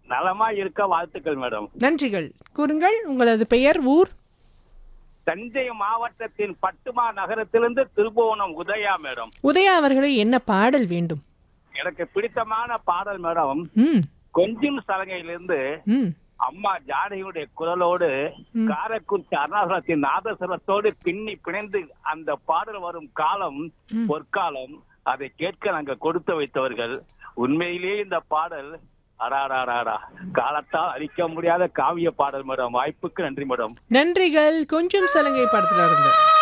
நலமா இருக்க வாழ்த்துக்கள் மேடம் நன்றிகள் கூறுங்கள் உங்களது பெயர் ஊர் தஞ்சை மாவட்டத்தின் பட்டுமா நகரத்திலிருந்து திருபுவனம் உதயா மேடம் உதயா அவர்களே என்ன பாடல் வேண்டும் எனக்கு பிடித்தமான பாடல் மேடம் ம் கொஞ்சம் சலங்கையிலிருந்து ம் அம்மா ஜானகியுடைய குரலோடு ம். காரைக்குடி அருணாசலத்தின் நாதஸ்வரத்தோடு பின்னி பிணைந்து அந்த பாடல் வரும் காலம் ம். பொற்காலம் அதை கேட்க நாங்க கொடுத்து வைத்தவர்கள் உண்மையிலேயே இந்த பாடல் அடாடாடாடா காலத்தால் அழிக்க முடியாத காவிய பாடல் மேடம் வாய்ப்புக்கு நன்றி மேடம் நன்றிகள் கொஞ்சம் சலங்கை படத்துல இருந்து